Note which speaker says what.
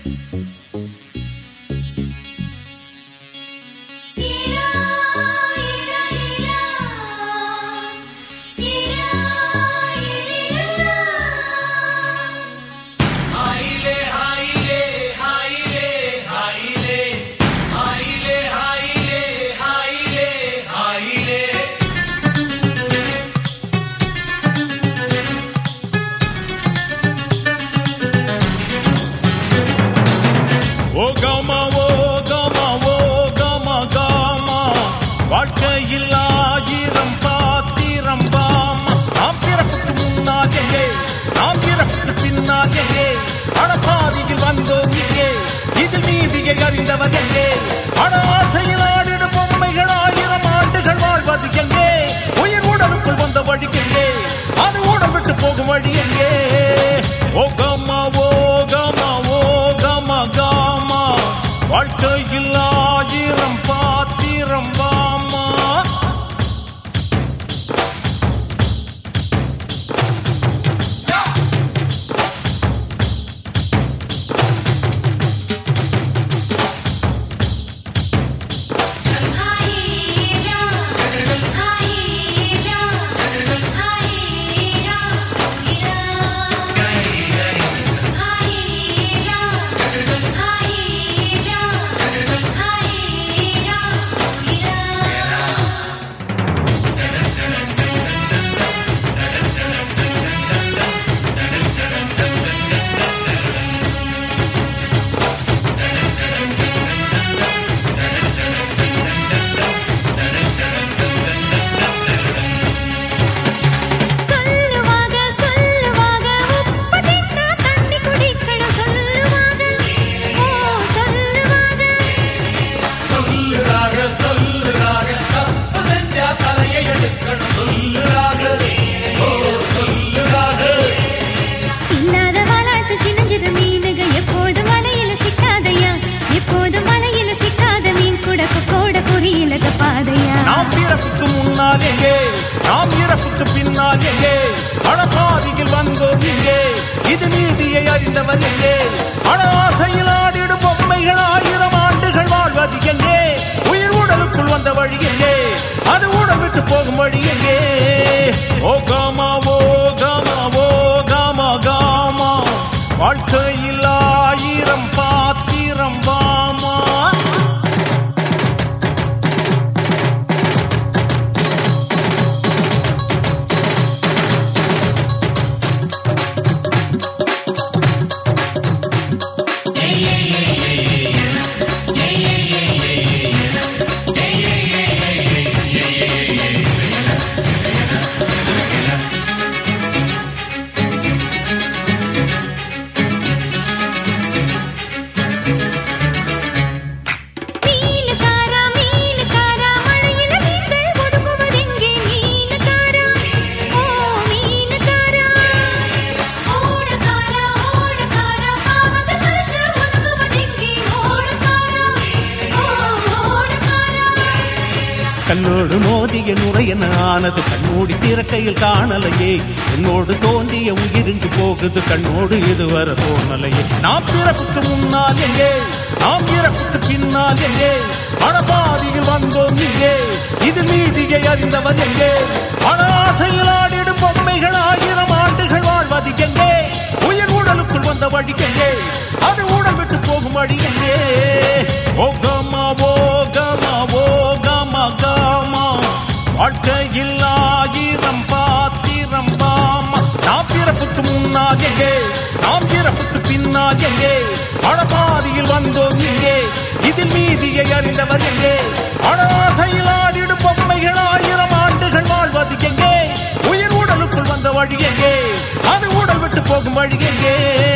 Speaker 1: ஓ கமா ஓ கமா ஓ கமா காமா வாழ்க்கையில் ஆயிரம் பாத்திரம் பாமா நாம் பிறப்புக்கு முன்னால் எங்கே நாம் பிறப்புக்கு பின்னால் எங்கே பணப்பாதியில் வந்தோம் இங்கே இதில் நீதியை அறிந்தவர் எங்கே பண ஆசையில் ஆடிடும் பொம்மைகள் ஆயிரம் ஆண்டுகள் வாழ்வது எங்கே உயிர் உடலுக்குள் வந்த வழி எங்கே அது உடல் விட்டு போகும் வழி எங்கே ஓ கமா ஓ கமா ஓ கமா காமா வாழ்க்கையில் ஆயிரம் பாத்திரம் வாமா
Speaker 2: சொல்லுவாங்க சொல்லுவாங்க உப்பு தின்னா தண்ணி குடிக்கணும் சொல்லுவாங்க ஓ சொல்லுவாங்க
Speaker 3: சொல்லுறாக சொல்லுறாக தப்பு செஞ்சா தலையை எடுக்கணும் சொல்லுறாக ஓ சொல்லுறாக
Speaker 2: இல்லாத வாலாட்டு சின்னஞ்சிறு மீனுக எப்போதும் வலையில சிக்காதையா எப்போதும் வலையில சிக்காத மீன் கூட கொக்கோட பொரியல தப்பாதையா
Speaker 1: நாம் பிறப்புக்கு முன்னால் எங்கே நாம் இறப்புக்கு பின்னால் எங்கே பணப்பாதியில் வந்தோம் இங்கே இது நீதியை அறிந்தவர் எங்கே பண ஆசையில் ஆடிடும் பொம்மைகள் ஆயிரம் ஆண்டுகள் வாழ்வது எங்கே உயிர் உடலுக்குள் வந்த வழி எங்கே அது உடல் விட்டு போகும் வழி எங்கே ஓ காமா ஓ காமா ஓ காமா காமா வாழ்க்கையில் ஆயிரம் பாத்திரம் வாமா
Speaker 2: மீனுக்காரா மீனுக்காரா மழையில மீன்கள் ஒதுங்குவதெங்கே மீனுக்காரா ஓ மீனுக்காரா ஓடக்காரா ஓடக்காரா பாவங்க மனுஷர் ஒதுங்குவதெங்கே ஓடக்காரா ஓ ஓடக்காரா
Speaker 1: கண்ணோடு மோதிய நுரையன ஆனது கண்ணோடி திறக்கையில் காணலையே என்னோடு தோன்றிய உயிரிங்கு போகுது கண்ணோடு இதுவரை தோணலையே நாம் பிறப்புக்கு முன்னால் எங்கே நாம் இறப்புக்கு பின்னால் எங்கே பணபாதியில் வந்தோம் இங்கே இது நீதியை அறிந்தவர் எங்கே பண ஆசையில் ஆடிடும் பொம்மைகள் ஆயிரம் ஆண்டுகள் வாழ்வது எங்கே உயிர் உடலுக்குள் வந்த வழி எங்கே அது உடல் விட்டு போகும் வழி எங்கே ஓ கமா ஓ கமா ஓ கமா கமா வாழ்க்கையில் ஆயிரம் பாத்திரம் பாமா நாம் பிறப்புக்கு முன்னால் எங்கே நாம் பிறப்புக்கு பின்னால் எங்கே பணபாதியில் வந்தோம் இங்கே இதில் நீதியை அறிந்தவர் எங்கே பண ஆசையில் ஆடிடும் பொம்மைகள் ஆயிரம் ஆண்டுகள் வாழ்வது எங்கே உயிர் உடலுக்குள் வந்த வழி எங்கே அது உடல் விட்டு போகும் வழி எங்கே